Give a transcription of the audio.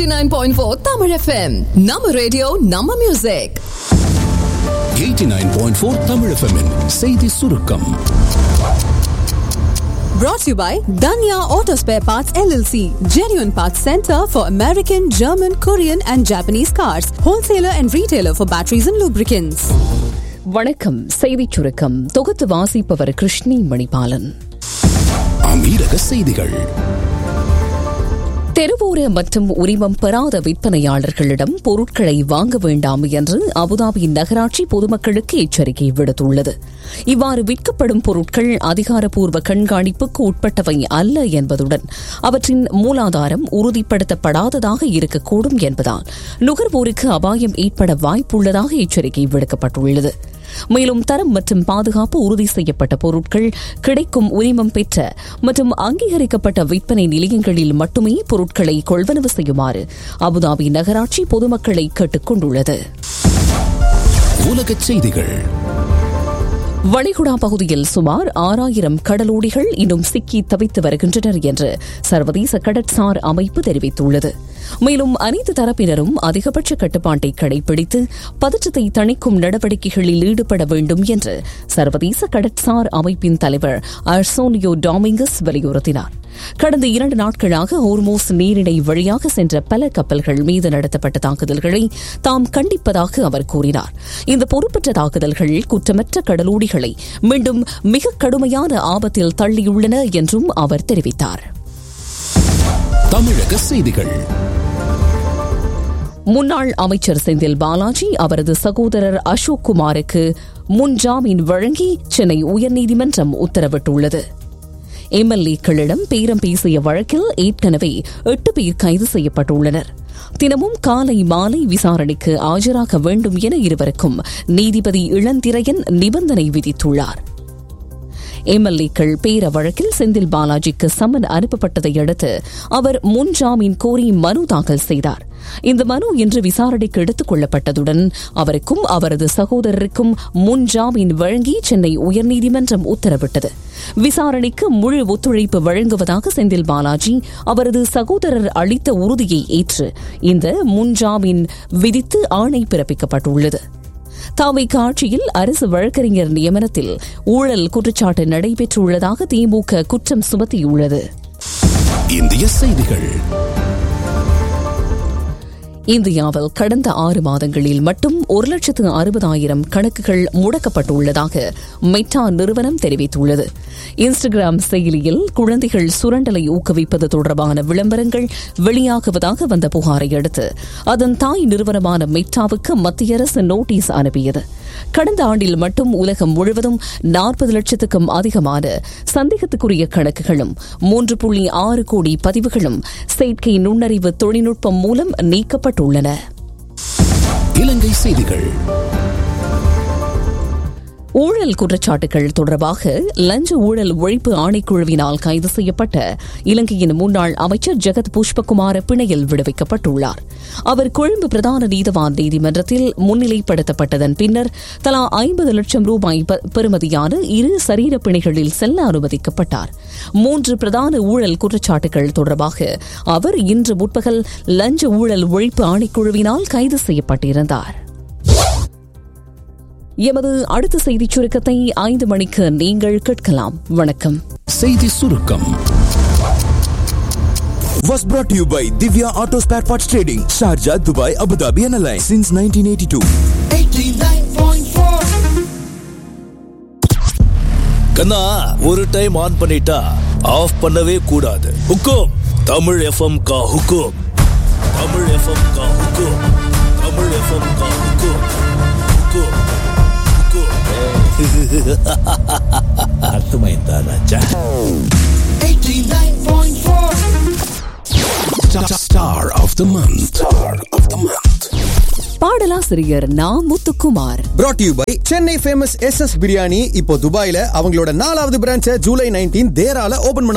89.4 Tamil FM. நம்ம radio நம்ம music 89.4 தமிழ் FM -இன் செய்தி சுருக்கம் brought to you by Danya Auto Spare Parts LLC, genuine parts center for American, German, Korean and Japanese cars, wholesaler and retailer for batteries and lubricants. வணக்கம் செய்திச் சுருக்கம் தொகுத்து வாசிப்பவர் கிருஷ்ணி மணிபாலன் அமீரக செய்திகள் தெருவோர மற்றும் உரிமம் பெறாத விற்பனையாளர்களிடம் பொருட்களை வாங்க வேண்டாம் என்று அபுதாபி நகராட்சி பொதுமக்களுக்கு எச்சரிக்கை விடுத்துள்ளது இவ்வாறு விற்கப்படும் பொருட்கள் அதிகாரப்பூர்வ கண்காணிப்புக்கு உட்பட்டவை அல்ல என்பதுடன் அவற்றின் மூலாதாரம் உறுதிப்படுத்தப்படாததாக இருக்கக்கூடும் என்பதால் நுகர்வோருக்கு அபாயம் ஏற்பட வாய்ப்புள்ளதாக எச்சரிக்கை விடுக்கப்பட்டுள்ளது மேலும் தரம் மற்றும் பாதுகாப்பு உறுதி செய்யப்பட்ட பொருட்கள் கிடைக்கும் உரிமம் பெற்ற மற்றும் அங்கீகரிக்கப்பட்ட விற்பனை நிலையங்களில் மட்டுமே பொருட்களை கொள்வனவு செய்யுமாறு அபுதாபி நகராட்சி பொதுமக்களை கேட்டுக் கொண்டுள்ளது உலகச் செய்திகள் வளைகுடா பகுதியில் சுமார் ஆறாயிரம் கடலோடிகள் இன்னும் சிக்கி தவித்து வருகின்றனர் என்று சர்வதேச கடற்சார் அமைப்பு தெரிவித்துள்ளது மேலும் அனைத்து தரப்பினரும் அதிகபட்ச கட்டுப்பாட்டை கடைபிடித்து பதற்றத்தை தணிக்கும் நடவடிக்கைகளில் ஈடுபட வேண்டும் என்று சர்வதேச கடற்சார் அமைப்பின் தலைவர் அர்சோனியோ டாமிங்கஸ் வலியுறுத்தினார் கடந்த இரண்டு நாட்களாக ஹோர்மோஸ் நீரிணை வழியாக சென்ற பல கப்பல்கள் மீது நடத்தப்பட்ட தாக்குதல்களை தாம் கண்டிப்பதாக அவர் கூறினார் இந்த பொறுப்பற்ற தாக்குதல்கள் குற்றமற்ற கடலோடிகளை மீண்டும் மிக கடுமையான ஆபத்தில் தள்ளியுள்ளன என்றும் அவர் தெரிவித்தார் தமிழக செய்திகள் முன்னாள் அமைச்சர் செந்தில் பாலாஜி அவரது சகோதரர் அசோக் குமாருக்கு முன் ஜாமீன் வழங்கி சென்னை உயர்நீதிமன்றம் உத்தரவிட்டுள்ளது எம்எல்ஏக்களிடம் பேரம் பேசிய வழக்கில் ஏற்கனவே எட்டு பேர் கைது செய்யப்பட்டுள்ளனர் தினமும் காலை மாலை விசாரணைக்கு ஆஜராக வேண்டும் என இருவருக்கும் நீதிபதி இளந்திரையன் நிபந்தனை விதித்துள்ளார் எம்எல்ஏக்கள் பேர வழக்கில் செந்தில் பாலாஜிக்கு சம்மன் அனுப்பப்பட்டதை அடுத்து அவர் முன் ஜாமீன் கோரி மனு தாக்கல் செய்தார் இந்த மனு இன்று விசாரணைக்கு எடுத்துக் கொள்ளப்பட்டதுடன் அவருக்கும் அவரது சகோதரருக்கும் முன் ஜாமீன் வழங்கி சென்னை உயர்நீதிமன்றம் உத்தரவிட்டது விசாரணைக்கு முழு ஒத்துழைப்பு வழங்குவதாக செந்தில் பாலாஜி அவரது சகோதரர் அளித்த உறுதியை ஏற்று இந்த முன்ஜாமீன் விதித்து ஆணை பிறப்பிக்கப்பட்டுள்ளது தாவை ஆட்சியில் அரசு வழக்கறிஞர் நியமனத்தில் ஊழல் குற்றச்சாட்டு நடைபெற்றுள்ளதாக திமுக குற்றம் சுமத்தியுள்ளது இந்திய செய்திகள் இந்தியாவில் கடந்த ஆறு மாதங்களில் மட்டும் ஒரு லட்சத்து அறுபதாயிரம் கணக்குகள் முடக்கப்பட்டுள்ளதாக மெட்டா நிறுவனம் தெரிவித்துள்ளது இன்ஸ்டாகிராம் செயலியில் குழந்தைகள் சுரண்டலை ஊக்குவிப்பது தொடர்பான விளம்பரங்கள் வெளியாகுவதாக வந்த புகாரை அடுத்து அதன் தாய் நிறுவனமான மெட்டாவுக்கு மத்திய அரசு நோட்டீஸ் அனுப்பியது கடந்த ஆண்டில் மட்டும் உலகம் முழுவதும் நாற்பது லட்சத்துக்கும் அதிகமான சந்தேகத்துக்குரிய கணக்குகளும் மூன்று புள்ளி ஆறு கோடி பதிவுகளும் செயற்கை நுண்ணறிவு தொழில்நுட்பம் மூலம் நீக்கப்பட்டுள்ளன இலங்கை செய்திகள் ஊழல் குற்றச்சாட்டுகள் தொடர்பாக லஞ்ச ஊழல் ஒழிப்பு ஆணைக்குழுவினால் கைது செய்யப்பட்ட இலங்கையின் முன்னாள் அமைச்சர் ஜெகத் புஷ்பகுமார பிணையில் விடுவிக்கப்பட்டுள்ளார் அவர் கொழும்பு பிரதான நீதவான் நீதிமன்றத்தில் முன்னிலைப்படுத்தப்பட்டதன் பின்னர் தலா ஐம்பது லட்சம் ரூபாய் பெறுமதியான இரு சரீர பிணைகளில் செல்ல அனுமதிக்கப்பட்டார் மூன்று பிரதான ஊழல் குற்றச்சாட்டுகள் தொடர்பாக அவர் இன்று முற்பகல் லஞ்ச ஊழல் ஒழிப்பு ஆணைக்குழுவினால் கைது செய்யப்பட்டிருந்தார் எமது அடுத்த செய்திச் சுருக்கத்தை ஐந்து மணிக்கு நீங்கள் கேட்கலாம் வணக்கம் செய்தி சுருக்கம் was brought to you by Divya Auto Spare Parts Trading, Sharjah, Dubai, Abu Dhabi and Alliance since 1982. கண்ணா ஒரு டைம் ஆன் பண்ணிட்டா ஆஃப் பண்ணவே கூடாது ஹுக்கும் தமிழ் எஃப்எம் கா ஹுக்கும் தமிழ் எஃப்எம் கா ஹுக்கும் தமிழ் எஃப்எம் கா ஹுக்கும் ஹுக்கும் ஹுக்கும் அர்த்தமைந்தா ராஜா Star of the month. Star of the month. பாடலாசிரியர் Na Muthukumar brought to you by Chennai famous S S biryani இப்போ துபாயில அவங்களோட நாலாவது பிரான்ச்சை ஜூலை நைன்டீன் தேரால ஓபன்